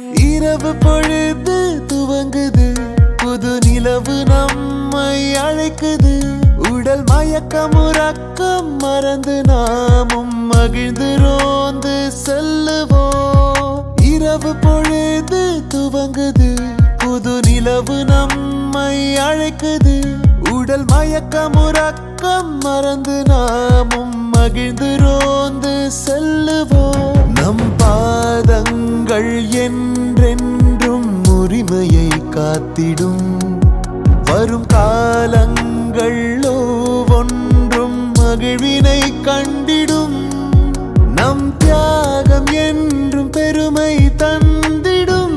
இரவு பொழுது துவங்குது புது நிலவு நம்மை அழைக்குது உடல் மயக்கம் உறக்கம் மறந்து நாமும் மகிழ்ந்து ரோந்து செல்லுவோம் இரவு பொழுது துவங்குது புது நிலவு நம்மை அழைக்குது உடல் மயக்கம் உறக்கம் மறந்து நாமும் மகிழ்ந்து ரோந்து செல்லுவோம் நம் பாதங்கள் என்றென்றும் உரிமையை காத்திடும் வரும் காலங்கள் ஒவ்வொன்றும் மகிழ்வினை கண்டிடும் நம் தியாகம் என்றும் பெருமை தந்திடும்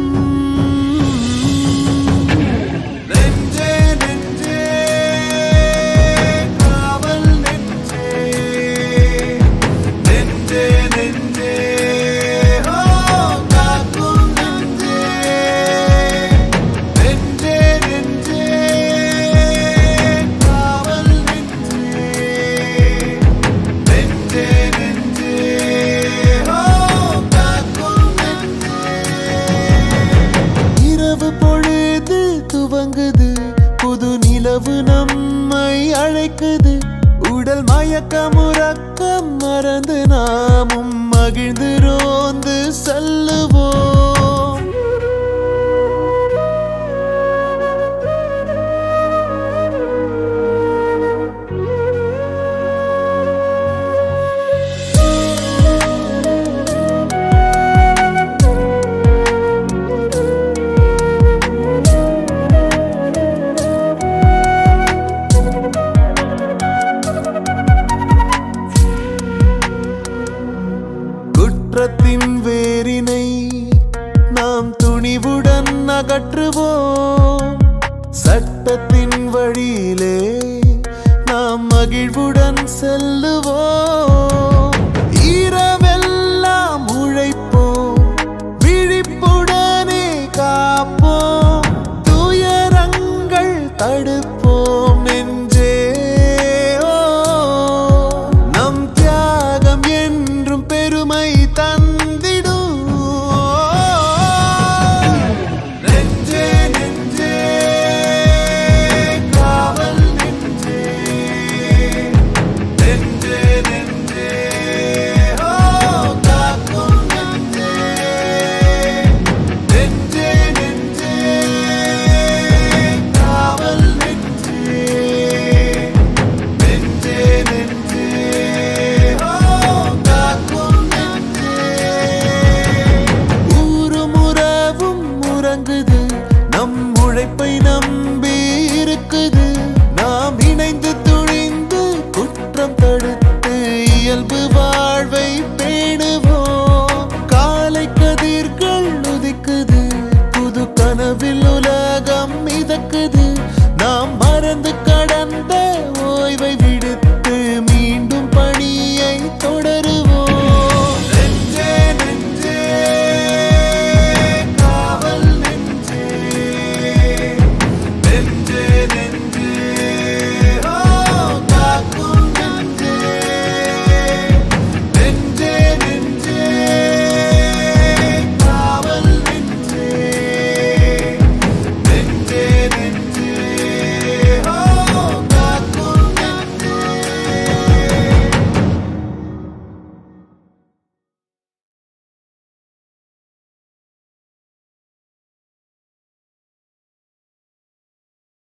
நெஞ்சே நெஞ்சே காவல் நெஞ்சே நெஞ்சே நெஞ்சே ஓ காக்கும் நெஞ்சே நெஞ்சே நெஞ்சே காவல் நெஞ்சே நெஞ்சே நெஞ்சே ஓ காக்கும் நெஞ்சே இரவு பொழுது துவங்குது புது நிலவு நம்மை அழைக்குது உடல் மயக்கம் உறக்கம் மறந்து நாமும் மகிழ்ந்து ரோந்து செல்லுவோம் குற்றத்தின் வேரினை நாம் துணிவுடன் அகற்றுவோம் சட்டத்தின் வழியிலே நாம் மகிழ்வுடன் செல்லுவோம்